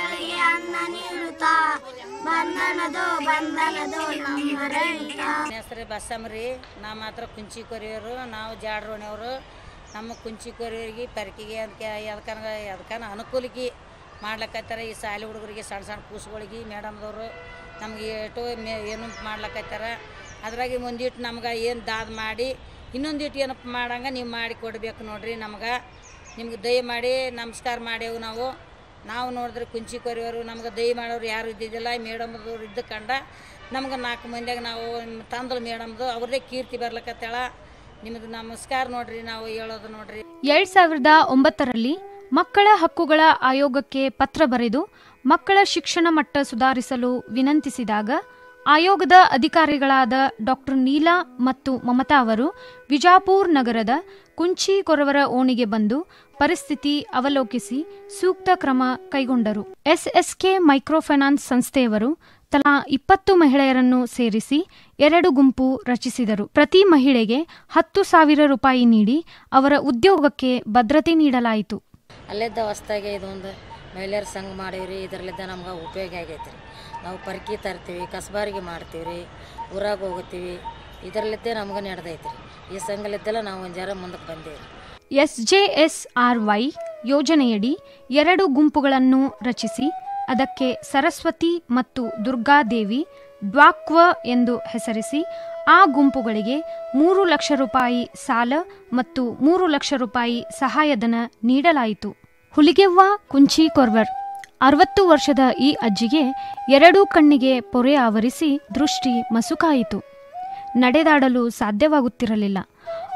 ನನ್ನ ಹೆಸರು ಬಸ್ಸಮ್ರಿ ನಾ ಮಾತ್ರ ಕುಂಚಿ ಕೊರಿಯೋರು ನಾವು ಜಾಡ್ರೋಣಿಯವರು ನಮ್ಮ ಕುಂಚಿ ಕೊರಿಯೋರಿಗೆ ಪರ್ಕಿಗೆ ಅದಕ್ಕೆ ಎದಕನ ಎದಕನ ಅನುಕೂಲಿಗೆ ಮಾಡ್ಲಕತ್ತಾರ ಈ ಶಾಲೆ ಹುಡುಗರಿಗೆ ಸಣ್ಣ ಸಣ್ಣ ಕೂಸುಗಳಿಗೆ ಮೇಡಮ್ದವರು ನಮ್ಗೆ ಏಟು ಮೇ ಏನು ಮಾಡ್ಲಕತ್ತಾರ ಅದ್ರಾಗೆ ಮುಂದಿಟ್ಟು ನಮ್ಗೆ ಏನು ದಾದ ಮಾಡಿ ಇನ್ನೊಂದಿಟ್ಟು ಏನಪ್ಪ ಮಾಡಂಗೆ ನೀವು ಮಾಡಿ ಕೊಡ್ಬೇಕು ನೋಡ್ರಿ ನಮ್ಗೆ ನಿಮ್ಗೆ ದಯ ಮಾಡಿ ನಮಸ್ಕಾರ ಮಾಡೇವು ನಾವು ನಾವು ನೋಡಿದ್ರೆ ಕುಂಚಿ ಕೊರಿಯೋರು ನಮ್ಗೆ ದಯ ಮಾಡೋರು ಯಾರು ಇದ್ದಿದ್ದಿಲ್ಲ ಮೇಡಮ್ದವ್ರು ಇದ್ದ ಕಂಡ ನಮ್ಗೆ ನಾಲ್ಕು ಮಂದಿಯಾಗ ನಾವು ತಂದಳು ಮೇಡಮ್ದು ಅವ್ರದ್ದೇ ಕೀರ್ತಿ ಬರ್ಲಕತ್ತಾಳ ನಿಮ್ಮದು ನಮಸ್ಕಾರ ನೋಡ್ರಿ ನಾವು ಹೇಳೋದು ನೋಡ್ರಿ ಎರಡ್ ಸಾವಿರದ ಒಂಬತ್ತರಲ್ಲಿ ಮಕ್ಕಳ ಹಕ್ಕುಗಳ ಆಯೋಗಕ್ಕೆ ಪತ್ರ ಬರೆದು ಮಕ್ಕಳ ಶಿಕ್ಷಣ ಮಟ್ಟ ಸುಧಾರಿಸಲು ವಿನಂತಿಸಿದಾಗ ಆಯೋಗದ ಅಧಿಕಾರಿಗಳಾದ ಡಾಕ್ಟರ್ ನೀಲಾ ಮತ್ತು ಮಮತಾ ಅವರು ವಿಜಾಪುರ್ ನಗರದ ಕುಂಚಿ ಕೊರವರ ಓಣಿಗೆ ಬಂದು ಪರಿಸ್ಥಿತಿ ಅವಲೋಕಿಸಿ ಸೂಕ್ತ ಕ್ರಮ ಕೈಗೊಂಡರು ಎಸ್ಎಸ್ಕೆ ಮೈಕ್ರೋಫೈನಾನ್ಸ್ ಸಂಸ್ಥೆಯವರು ತಲಾ ಇಪ್ಪತ್ತು ಮಹಿಳೆಯರನ್ನು ಸೇರಿಸಿ ಎರಡು ಗುಂಪು ರಚಿಸಿದರು ಪ್ರತಿ ಮಹಿಳೆಗೆ ಹತ್ತು ಸಾವಿರ ರೂಪಾಯಿ ನೀಡಿ ಅವರ ಉದ್ಯೋಗಕ್ಕೆ ಭದ್ರತೆ ನೀಡಲಾಯಿತು ಅಲ್ಲಿದ್ದ ಹೊಸ್ದಾಗೆ ಇದೊಂದು ಮಹಿಳೆಯರ ಸಂಘ ಮಾಡೀವ್ರಿ ಇದರಲ್ಲಿದ್ದ ನಮ್ಗೆ ಉಪಯೋಗ ಆಗೈತೆ ರೀ ನಾವು ಪರ್ಕಿ ತರ್ತೀವಿ ಕಸಬಾರಿಗೆ ಮಾಡ್ತೀವಿ ರೀ ಊರಾಗ ಹೋಗ್ತೀವಿ ಇದರಲ್ಲಿದ್ದೇ ನಮ್ಗೆ ನಡೆದೈತೆ ರೀ ಈ ಸಂಘಲಿದ್ದೆಲ್ಲ ನಾವು ಒಂದು ಜರ ಮುಂದಕ್ಕೆ ಬಂದೇವಿ ಎಸ್ಜೆಎಸ್ಆರ್ವೈ ಯೋಜನೆಯಡಿ ಎರಡು ಗುಂಪುಗಳನ್ನು ರಚಿಸಿ ಅದಕ್ಕೆ ಸರಸ್ವತಿ ಮತ್ತು ದುರ್ಗಾದೇವಿ ಡ್ವಾಕ್ವ ಎಂದು ಹೆಸರಿಸಿ ಆ ಗುಂಪುಗಳಿಗೆ ಮೂರು ಲಕ್ಷ ರೂಪಾಯಿ ಸಾಲ ಮತ್ತು ಮೂರು ಲಕ್ಷ ರೂಪಾಯಿ ಸಹಾಯಧನ ನೀಡಲಾಯಿತು ಹುಲಿಗೆವ್ವ ಕುಂಚಿ ಕೊರ್ವರ್ ಅರವತ್ತು ವರ್ಷದ ಈ ಅಜ್ಜಿಗೆ ಎರಡೂ ಕಣ್ಣಿಗೆ ಪೊರೆ ಆವರಿಸಿ ದೃಷ್ಟಿ ಮಸುಕಾಯಿತು ನಡೆದಾಡಲು ಸಾಧ್ಯವಾಗುತ್ತಿರಲಿಲ್ಲ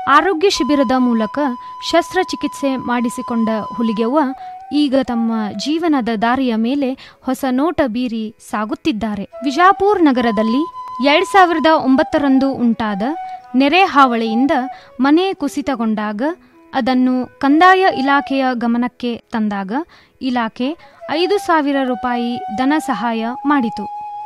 ಆರೋಗ್ಯ ಶಿಬಿರದ ಮೂಲಕ ಶಸ್ತ್ರಚಿಕಿತ್ಸೆ ಮಾಡಿಸಿಕೊಂಡ ಹುಲಿಗೆವ್ವ ಈಗ ತಮ್ಮ ಜೀವನದ ದಾರಿಯ ಮೇಲೆ ಹೊಸ ನೋಟ ಬೀರಿ ಸಾಗುತ್ತಿದ್ದಾರೆ ವಿಜಾಪುರ್ ನಗರದಲ್ಲಿ ಎರಡ್ ಸಾವಿರದ ಒಂಬತ್ತರಂದು ಉಂಟಾದ ನೆರೆ ಹಾವಳಿಯಿಂದ ಮನೆ ಕುಸಿತಗೊಂಡಾಗ ಅದನ್ನು ಕಂದಾಯ ಇಲಾಖೆಯ ಗಮನಕ್ಕೆ ತಂದಾಗ ಇಲಾಖೆ ಐದು ಸಾವಿರ ರೂಪಾಯಿ ಧನ ಸಹಾಯ ಮಾಡಿತು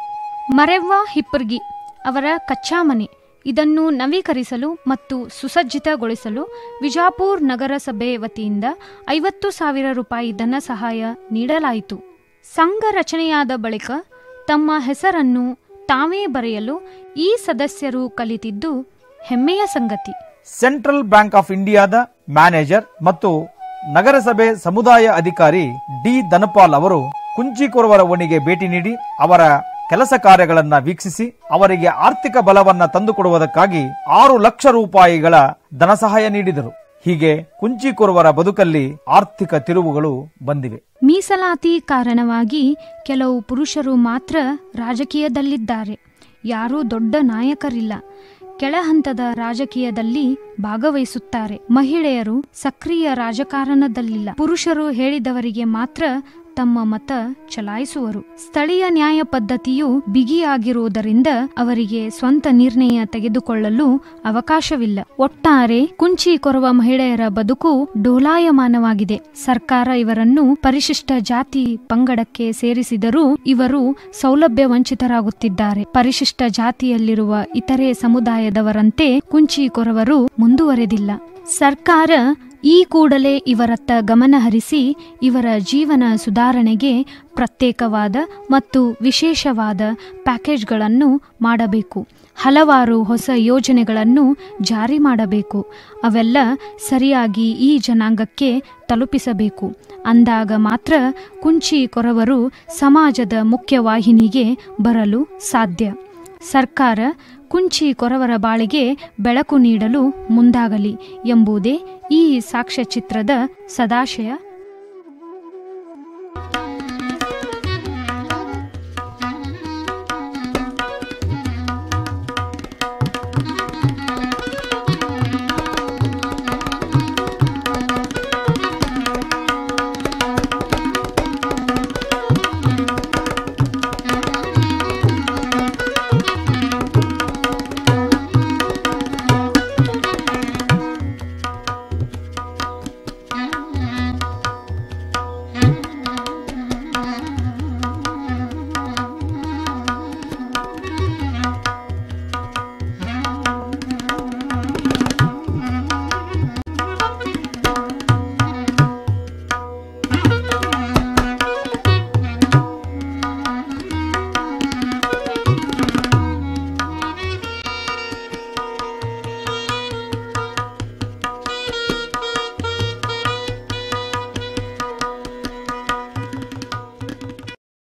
ಮರೆವ್ವ ಹಿಪ್ಪರ್ಗಿ ಅವರ ಕಚ್ಚಾ ಮನೆ ಇದನ್ನು ನವೀಕರಿಸಲು ಮತ್ತು ಸುಸಜ್ಜಿತಗೊಳಿಸಲು ವಿಜಾಪುರ್ ನಗರಸಭೆ ವತಿಯಿಂದ ಐವತ್ತು ಸಾವಿರ ರೂಪಾಯಿ ಧನ ಸಹಾಯ ನೀಡಲಾಯಿತು ಸಂಘ ರಚನೆಯಾದ ಬಳಿಕ ತಮ್ಮ ಹೆಸರನ್ನು ತಾವೇ ಬರೆಯಲು ಈ ಸದಸ್ಯರು ಕಲಿತಿದ್ದು ಹೆಮ್ಮೆಯ ಸಂಗತಿ ಸೆಂಟ್ರಲ್ ಬ್ಯಾಂಕ್ ಆಫ್ ಇಂಡಿಯಾದ ಮ್ಯಾನೇಜರ್ ಮತ್ತು ನಗರಸಭೆ ಸಮುದಾಯ ಅಧಿಕಾರಿ ಡಿ ಧನಪಾಲ್ ಅವರು ಕುಂಚಿಕೊರವರ ಓಣಿಗೆ ಭೇಟಿ ನೀಡಿ ಅವರ ಕೆಲಸ ಕಾರ್ಯಗಳನ್ನ ವೀಕ್ಷಿಸಿ ಅವರಿಗೆ ಆರ್ಥಿಕ ಬಲವನ್ನ ತಂದುಕೊಡುವುದಕ್ಕಾಗಿ ಆರು ಲಕ್ಷ ರೂಪಾಯಿಗಳ ಧನಸಹಾಯ ನೀಡಿದರು ಹೀಗೆ ಕುಂಚಿಕೊರವರ ಬದುಕಲ್ಲಿ ಆರ್ಥಿಕ ತಿರುವುಗಳು ಬಂದಿವೆ ಮೀಸಲಾತಿ ಕಾರಣವಾಗಿ ಕೆಲವು ಪುರುಷರು ಮಾತ್ರ ರಾಜಕೀಯದಲ್ಲಿದ್ದಾರೆ ಯಾರೂ ದೊಡ್ಡ ನಾಯಕರಿಲ್ಲ ಕೆಳಹಂತದ ರಾಜಕೀಯದಲ್ಲಿ ಭಾಗವಹಿಸುತ್ತಾರೆ ಮಹಿಳೆಯರು ಸಕ್ರಿಯ ರಾಜಕಾರಣದಲ್ಲಿಲ್ಲ ಪುರುಷರು ಹೇಳಿದವರಿಗೆ ಮಾತ್ರ ತಮ್ಮ ಮತ ಚಲಾಯಿಸುವರು ಸ್ಥಳೀಯ ನ್ಯಾಯ ಪದ್ಧತಿಯು ಬಿಗಿಯಾಗಿರುವುದರಿಂದ ಅವರಿಗೆ ಸ್ವಂತ ನಿರ್ಣಯ ತೆಗೆದುಕೊಳ್ಳಲು ಅವಕಾಶವಿಲ್ಲ ಒಟ್ಟಾರೆ ಕುಂಚಿ ಕೊರವ ಮಹಿಳೆಯರ ಬದುಕು ಡೋಲಾಯಮಾನವಾಗಿದೆ ಸರ್ಕಾರ ಇವರನ್ನು ಪರಿಶಿಷ್ಟ ಜಾತಿ ಪಂಗಡಕ್ಕೆ ಸೇರಿಸಿದರೂ ಇವರು ಸೌಲಭ್ಯ ವಂಚಿತರಾಗುತ್ತಿದ್ದಾರೆ ಪರಿಶಿಷ್ಟ ಜಾತಿಯಲ್ಲಿರುವ ಇತರೆ ಸಮುದಾಯದವರಂತೆ ಕುಂಚಿ ಕೊರವರು ಮುಂದುವರೆದಿಲ್ಲ ಸರ್ಕಾರ ಈ ಕೂಡಲೇ ಇವರತ್ತ ಗಮನ ಹರಿಸಿ ಇವರ ಜೀವನ ಸುಧಾರಣೆಗೆ ಪ್ರತ್ಯೇಕವಾದ ಮತ್ತು ವಿಶೇಷವಾದ ಪ್ಯಾಕೇಜ್ಗಳನ್ನು ಮಾಡಬೇಕು ಹಲವಾರು ಹೊಸ ಯೋಜನೆಗಳನ್ನು ಜಾರಿ ಮಾಡಬೇಕು ಅವೆಲ್ಲ ಸರಿಯಾಗಿ ಈ ಜನಾಂಗಕ್ಕೆ ತಲುಪಿಸಬೇಕು ಅಂದಾಗ ಮಾತ್ರ ಕುಂಚಿ ಕೊರವರು ಸಮಾಜದ ಮುಖ್ಯವಾಹಿನಿಗೆ ಬರಲು ಸಾಧ್ಯ ಸರ್ಕಾರ ಕುಂಚಿ ಕೊರವರ ಬಾಳಿಗೆ ಬೆಳಕು ನೀಡಲು ಮುಂದಾಗಲಿ ಎಂಬುದೇ ಈ ಸಾಕ್ಷ್ಯಚಿತ್ರದ ಸದಾಶಯ